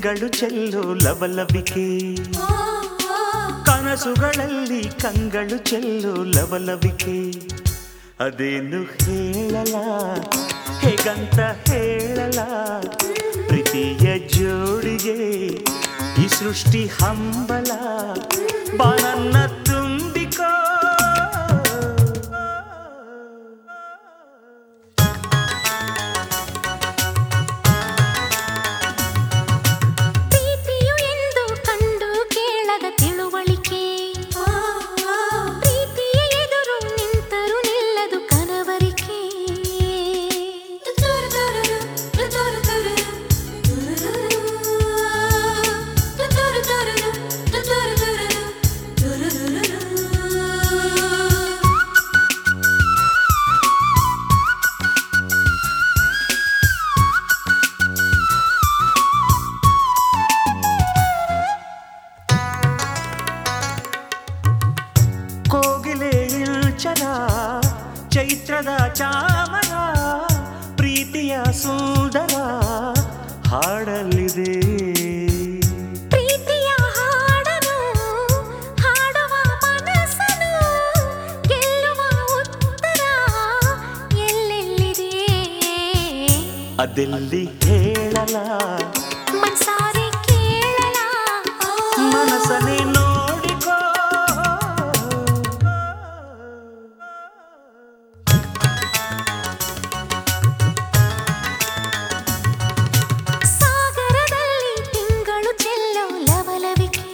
ತಿಂಗಳು ಚೆಲ್ಲು ಲವಲವಿಕೆ ಕನಸುಗಳಲ್ಲಿ ಕಂಗಳು ಚೆಲ್ಲು ಲವಲವಿಕೆ ಅದೇನು ಹೇಳಲ ಹೇಗಂತ ಹೇಳಲ ಪ್ರೀತಿಯ ಜೋಡಿಗೆ ಈ ಸೃಷ್ಟಿ ಹಂಬಲ ಬಾನನ್ನ ತುಂಬಿಕೋ ಪ್ರೀತಿಯು ಎಂದು ಕಂಡು ಕೇಳದ ತಿಳುವಳಿಕೆ ಪ್ರೀತಿಯ ಎದುರು ನಿಂತರು ನಿಲ್ಲದು ಕನವರಿಕೆ ಕೋಗಿಲೆ ಇಳ್ಚದ ಚೈತ್ರದ ಚಾಮರ ಪ್ರೀತಿಯ ಸುಂದರ ಹಾಡಲಿದೆ ಪ್ರೀತಿಯ ಹಾಡನು ಹಾಡುವ ಮನಸ್ಸನು ಗೆಲ್ಲುವ ಉತ್ತರ ಎಲ್ಲೆಲ್ಲಿದೆ ಅದೆಲ್ಲಿ ಹೇಳಲ ಮನ್ಸಾರೆ ಕೇಳಲ ಮನಸ್ಸನ್ನೇ ನೋಡಿಕೋ ಸಾಗರದಲ್ಲಿ ತಿಂಗಳು ಚೆಲ್ಲೋ ಲವಲವಿಕೆ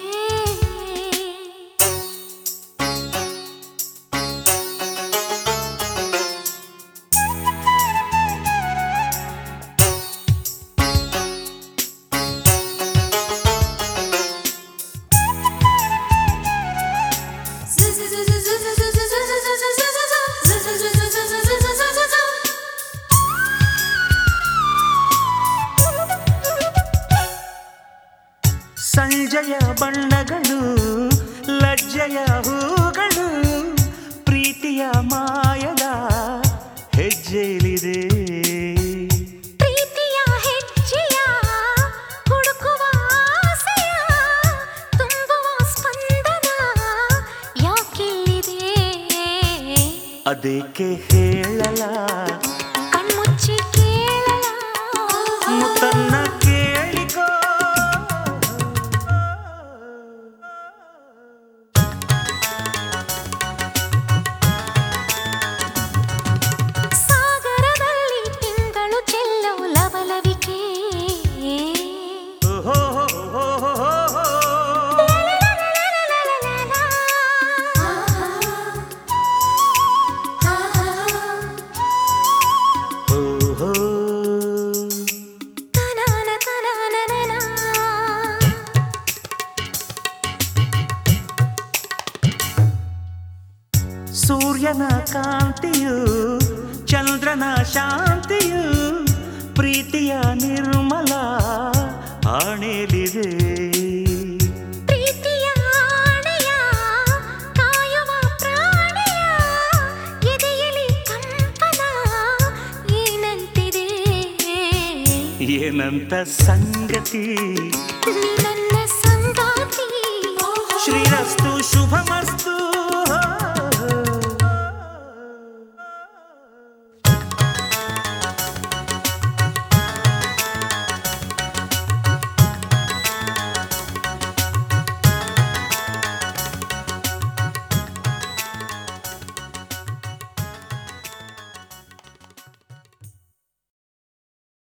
ಸಂಜೆಯ ಬಣ್ಣಗಳು ಲಜ್ಜೆಯ ಹೂಗಳು ಪ್ರೀತಿಯ ಮಾಯದ ಹೆಜ್ಜೆಲಿದೆ ಪ್ರೀತಿಯ ಹೆಜ್ಜೆಯ ಹುಡುಕುವ ಆಸೆಯ ತುಂಬುವ ಸ್ಪಂದನ ಯಾಕಿಲ್ಲಿದೆ ಅದಕ್ಕೆ ಹೇಳಲ ಕಣ್ಮುಚ್ಚಿ ಕೇಳಲ ಮುತ್ತನ್ನ ಕೇಳಿಕೋ ಸಾಗರದಲ್ಲಿ ತಿಂಗಳು ಚೆಲ್ಲೋ ಲವಲವಿಕೆ ಓಹೋ ಹೋ ಹೋ ಹೋ ಹೋ. ಓಹೋ. ಕನಾನ ಕನಾನನನ. ಸೂರ್ಯನ ಕಾಂತಿಯು ಚಂದ್ರನ ಶಾಂತಿಯು ಪ್ರೀತಿಯ ನಿರ್ಮಲ ಆಣೆಲಿದೆ ಪ್ರೀತಿಯ ಆಣೆಯ ಕಾಯುವ ಪ್ರಾಣಿಯ ಎದೆಯಲ್ಲಿ ಕಂಪನ ಏನಂತಿದೆ ಏನಂತ ಸಂಗತಿ ನೀ ನನ್ನ ಸಂಗಾತಿ ಶ್ರೀರಸ್ತು ಶುಭಮಸ್ತು